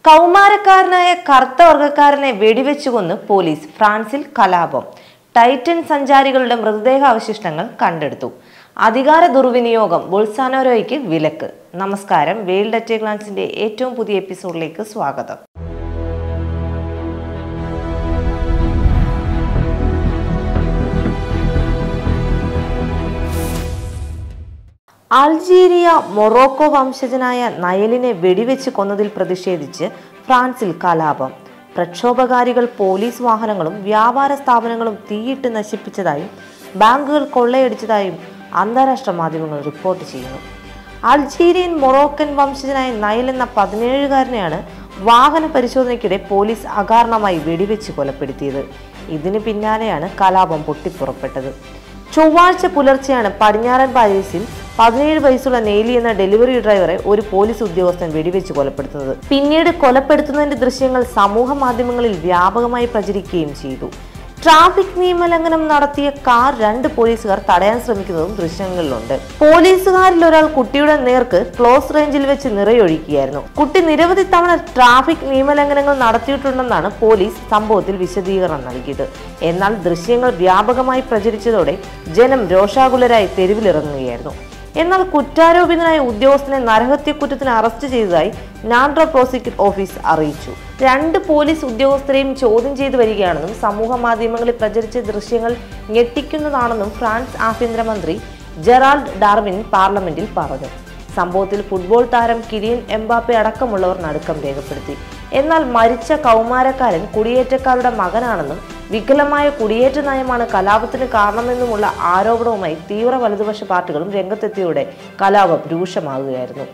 കൗമാരക്കാരനായ കറുത്ത വർഗക്കാരനെ വെടിവെച്ചു കൊന്ന് പോലീസ് ഫ്രാൻസിൽ കലാപം ടൈറ്റൻ സഞ്ചാരികളുടെ മൃതദേഹാവശിഷ്ടങ്ങൾ കണ്ടെടുത്തു അധികാര ദുർവിനിയോഗം ബൊൾസാനോരോയ്ക്ക് വിലക്ക് നമസ്കാരം വേൾഡ് അറ്റ് ഗ്ലാൻസിന്റെ ഏറ്റവും പുതിയ എപ്പിസോഡിലേക്ക് സ്വാഗതം അൾജീരിയ മൊറോക്കോ വംശജനായ നയലിനെ വെടിവെച്ച് കൊന്നതിൽ പ്രതിഷേധിച്ച് ഫ്രാൻസിൽ കലാപം പ്രക്ഷോഭകാരികൾ പോലീസ് വാഹനങ്ങളും വ്യാപാര സ്ഥാപനങ്ങളും തീയിട്ട് നശിപ്പിച്ചതായും ബാങ്കുകൾ കൊള്ളയടിച്ചതായും അന്താരാഷ്ട്ര മാധ്യമങ്ങൾ റിപ്പോർട്ട് ചെയ്യുന്നു അൾജീരിയൻ മൊറോക്കൻ വംശജനായ നയൽ എന്ന പതിനേഴുകാരനെയാണ് വാഹന പരിശോധനയ്ക്കിടെ പോലീസ് അകാരണമായി വെടിവെച്ച് കൊലപ്പെടുത്തിയത് ഇതിന് പിന്നാലെയാണ് കലാപം പൊട്ടിപ്പുറപ്പെട്ടത് ചൊവ്വാഴ്ച പുലർച്ചെയാണ് പടിഞ്ഞാറൻ പാരീസിൽ പതിനേഴ് വയസ്സുള്ള നെയ്ലി എന്ന ഡെലിവറി ഡ്രൈവറെ ഒരു പോലീസ് ഉദ്യോഗസ്ഥൻ വെടിവെച്ച് കൊലപ്പെടുത്തുന്നത് പിന്നീട് കൊലപ്പെടുത്തുന്നതിന്റെ ദൃശ്യങ്ങൾ സമൂഹ മാധ്യമങ്ങളിൽ വ്യാപകമായി പ്രചരിക്കുകയും ചെയ്തു ട്രാഫിക് നിയമലംഘനം നടത്തിയ കാർ രണ്ട് പോലീസുകാർ തടയാൻ ശ്രമിക്കുന്നതും ദൃശ്യങ്ങളിലുണ്ട് പോലീസുകാരിൽ ഒരാൾ കുട്ടിയുടെ നേർക്ക് ക്ലോസ് റേഞ്ചിൽ വെച്ച് നിറയൊഴിക്കുകയായിരുന്നു കുട്ടി നിരവധി തവണ ട്രാഫിക് നിയമലംഘനങ്ങൾ നടത്തിയിട്ടുണ്ടെന്നാണ് പോലീസ് സംഭവത്തിൽ വിശദീകരണം നൽകിയത് എന്നാൽ ദൃശ്യങ്ങൾ വ്യാപകമായി പ്രചരിച്ചതോടെ ജനം രോഷാകുലരായി തെരുവിലിറങ്ങുകയായിരുന്നു എന്നാൽ കുറ്റാരോപിതനായ ഉദ്യോഗസ്ഥനെ നരഹത്യക്കുറ്റത്തിന് അറസ്റ്റ് ചെയ്തതായി നാൻഡ്ര പ്രോസിക്യൂട്ട് ഓഫീസ് അറിയിച്ചു രണ്ട് പോലീസ് ഉദ്യോഗസ്ഥരെയും ചോദ്യം ചെയ്തു വരികയാണെന്നും സമൂഹ മാധ്യമങ്ങളിൽ പ്രചരിച്ച ദൃശ്യങ്ങൾ ഞെട്ടിക്കുന്നതാണെന്നും ഫ്രാൻസ് ആഭ്യന്തരമന്ത്രി ജെറാൾഡ് ഡാർവിൻ പാർലമെന്റിൽ പറഞ്ഞു സംഭവത്തിൽ ഫുട്ബോൾ താരം കിരിയൻ എംബാപ്പെ അടക്കമുള്ളവർ നടുക്കം രേഖപ്പെടുത്തി എന്നാൽ മരിച്ച കൗമാരക്കാരൻ കുടിയേറ്റക്കാരുടെ മകനാണെന്നും വികലമായ കുടിയേറ്റ നയമാണ് കലാപത്തിന് കാരണമെന്നുമുള്ള ആരോപണവുമായി തീവ്ര വലതുപക്ഷ പാർട്ടികളും രംഗത്തെത്തിയോടെ കലാപം രൂക്ഷമാകുകയായിരുന്നു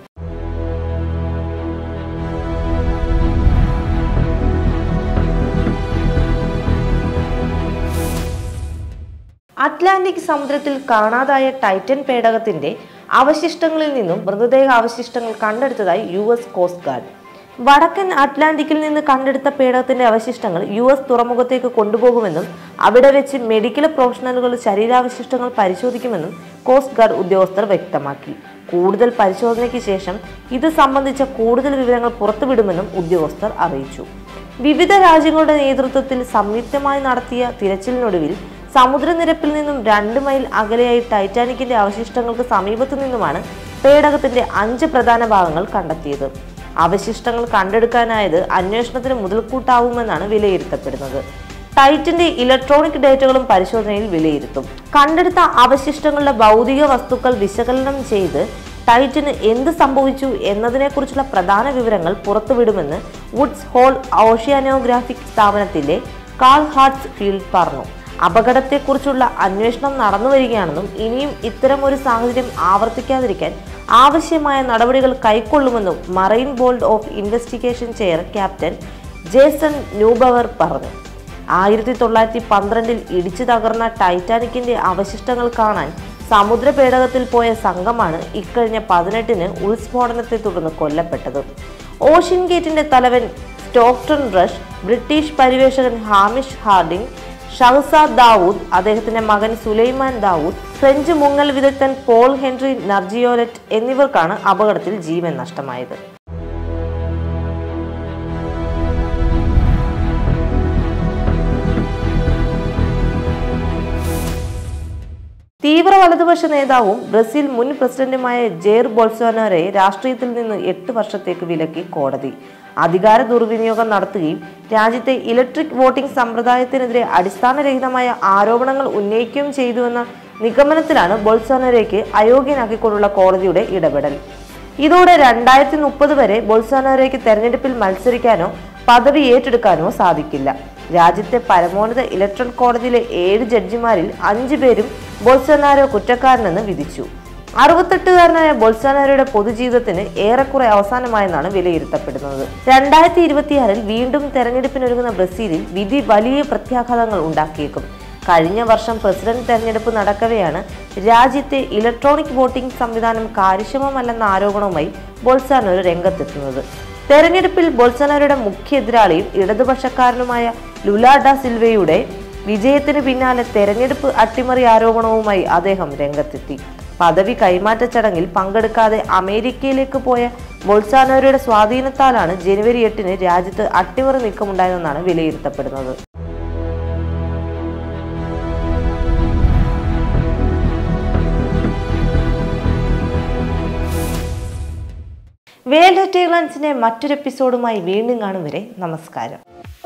അറ്റ്ലാന്റിക് സമുദ്രത്തിൽ കാണാതായ ടൈറ്റൻ പേടകത്തിന്റെ അവശിഷ്ടങ്ങളിൽ നിന്നും മൃതദേഹ അവശിഷ്ടങ്ങൾ കണ്ടെടുത്തതായി യു എസ് കോസ്റ്റ് ഗാർഡ് വടക്കൻ അറ്റ്ലാന്റിക്കിൽ നിന്ന് കണ്ടെടുത്ത പേടകത്തിന്റെ അവശിഷ്ടങ്ങൾ യു എസ് തുറമുഖത്തേക്ക് കൊണ്ടുപോകുമെന്നും അവിടെ വെച്ച് മെഡിക്കൽ പ്രൊഫഷണലുകൾ ശരീരാവശിഷ്ടങ്ങൾ പരിശോധിക്കുമെന്നും കോസ്റ്റ് ഗാർഡ് ഉദ്യോഗസ്ഥർ വ്യക്തമാക്കി കൂടുതൽ പരിശോധനയ്ക്ക് ശേഷം ഇത് സംബന്ധിച്ച കൂടുതൽ വിവരങ്ങൾ പുറത്തുവിടുമെന്നും ഉദ്യോഗസ്ഥർ അറിയിച്ചു വിവിധ രാജ്യങ്ങളുടെ നേതൃത്വത്തിൽ സംയുക്തമായി നടത്തിയ തിരച്ചിലിനൊടുവിൽ സമുദ്രനിരപ്പിൽ നിന്നും രണ്ട് മൈൽ അകലെയായി ടൈറ്റാനിക്കിന്റെ അവശിഷ്ടങ്ങൾക്ക് സമീപത്തു നിന്നുമാണ് പേടകത്തിന്റെ അഞ്ച് പ്രധാന ഭാഗങ്ങൾ കണ്ടെത്തിയത് അവശിഷ്ടങ്ങൾ കണ്ടെടുക്കാനായത് അന്വേഷണത്തിന് മുതൽക്കൂട്ടാവുമെന്നാണ് വിലയിരുത്തപ്പെടുന്നത് ടൈറ്റിന്റെ ഇലക്ട്രോണിക് ഡേറ്റകളും പരിശോധനയിൽ വിലയിരുത്തും കണ്ടെടുത്ത അവശിഷ്ടങ്ങളുടെ ഭൗതിക വസ്തുക്കൾ വിശകലനം ചെയ്ത് ടൈറ്റിന് എന്ത് സംഭവിച്ചു എന്നതിനെക്കുറിച്ചുള്ള പ്രധാന വിവരങ്ങൾ പുറത്തുവിടുമെന്ന് വുഡ്സ് ഹോൾ ഓഷ്യാനോഗ്രാഫിക് സ്ഥാപനത്തിലെ കാൾ ഹാർട്സ് ഫീൽഡ് പറഞ്ഞു അപകടത്തെക്കുറിച്ചുള്ള അന്വേഷണം നടന്നു വരികയാണെന്നും ഇനിയും ഇത്തരം ഒരു സാഹചര്യം ആവർത്തിക്കാതിരിക്കാൻ ആവശ്യമായ നടപടികൾ കൈക്കൊള്ളുമെന്നും marine board of investigation chair captain Jason Neubauer പറഞ്ഞു ആയിരത്തി തൊള്ളായിരത്തി പന്ത്രണ്ടിൽ ഇടിച്ചു തകർന്ന ടൈറ്റാനിക്കിന്റെ അവശിഷ്ടങ്ങൾ കാണാൻ സമുദ്ര പേടകത്തിൽ പോയ സംഘമാണ് ഇക്കഴിഞ്ഞ പതിനെട്ടിന് ഉൾസ്ഫോടനത്തെ തുടർന്ന് കൊല്ലപ്പെട്ടത് ഓഷ്യൻ ഗേറ്റിന്റെ തലവൻ സ്റ്റോക്ടൺ റഷ് ബ്രിട്ടീഷ് പരിവേഷകൻ ഹാമിഷ് ഹാർഡിംഗ് ഷഹസാദ് ദാവൂദ് അദ്ദേഹത്തിന്റെ മകൻ സുലൈമാൻ ദാവൂദ് ഫ്രഞ്ച് മുങ്ങൽ വിദഗ്ധൻ പോൾ ഹെൻറി നർജിയോലറ്റ് എന്നിവർക്കാണ് അപകടത്തിൽ ജീവൻ നഷ്ടമായത് തീവ്ര വലതുപക്ഷ നേതാവും ബ്രസീൽ മുൻ പ്രസിഡന്റുമായ ജെയർ ബോൾസോനാരെ രാഷ്ട്രീയത്തിൽ നിന്ന് എട്ട് വർഷത്തേക്ക് വിലക്കി കോടതി അധികാര ദുർവിനിയോഗം നടത്തുകയും രാജ്യത്തെ ഇലക്ട്രിക് വോട്ടിംഗ് സമ്പ്രദായത്തിനെതിരെ അടിസ്ഥാനരഹിതമായ ആരോപണങ്ങൾ ഉന്നയിക്കുകയും ചെയ്തുവെന്ന നിഗമനത്തിലാണ് ബോൾസോനോരയ്ക്ക് അയോഗ്യനാക്കിക്കൊണ്ടുള്ള കോടതിയുടെ ഇടപെടൽ ഇതോടെ രണ്ടായിരത്തി മുപ്പത് വരെ ബോൾസോനോരയ്ക്ക് തെരഞ്ഞെടുപ്പിൽ മത്സരിക്കാനോ പദവി ഏറ്റെടുക്കാനോ സാധിക്കില്ല രാജ്യത്തെ പരമോന്നത ഇലക്ട്രൽ കോടതിയിലെ ഏഴ് ജഡ്ജിമാരിൽ അഞ്ചു പേരും ബോൾസോനാരോ കുറ്റക്കാരനെന്ന് വിധിച്ചു അറുപത്തെട്ടുകാരനായ ബൊൾസോനാരോയുടെ പൊതുജീവിതത്തിന് ഏറെക്കുറെ അവസാനമായെന്നാണ് വിലയിരുത്തപ്പെടുന്നത് രണ്ടായിരത്തി ഇരുപത്തിയാറിൽ വീണ്ടും തെരഞ്ഞെടുപ്പിനൊരുങ്ങുന്ന ബ്രസീലിൽ വിധി വലിയ പ്രത്യാഘാതങ്ങൾ ഉണ്ടാക്കിയേക്കും കഴിഞ്ഞ വർഷം പ്രസിഡന്റ് തെരഞ്ഞെടുപ്പ് നടക്കവെയാണ് രാജ്യത്തെ ഇലക്ട്രോണിക് വോട്ടിംഗ് സംവിധാനം കാര്യക്ഷമമല്ലെന്ന ആരോപണവുമായി ബൊൾസാനോരോ രംഗത്തെത്തുന്നത് തെരഞ്ഞെടുപ്പിൽ ബൊൾസനാരോയുടെ മുഖ്യ എതിരാളിയും ഇടതുപക്ഷക്കാരനുമായ ലുലാഡ സിൽവയുടെ വിജയത്തിന് പിന്നാലെ തെരഞ്ഞെടുപ്പ് അട്ടിമറി ആരോപണവുമായി അദ്ദേഹം രംഗത്തെത്തി പദവി കൈമാറ്റ ചടങ്ങിൽ പങ്കെടുക്കാതെ അമേരിക്കയിലേക്ക് പോയ ബൊൾസാനോയുടെ സ്വാധീനത്താലാണ് ജനുവരി എട്ടിന് രാജ്യത്ത് അട്ടിമറി നീക്കമുണ്ടായതെന്നാണ് വിലയിരുത്തപ്പെടുന്നത് വേൾഡ് ടെയിലൻസിന്റെ മറ്റൊരു എപ്പിസോഡുമായി വീണ്ടും കാണും വരെ നമസ്കാരം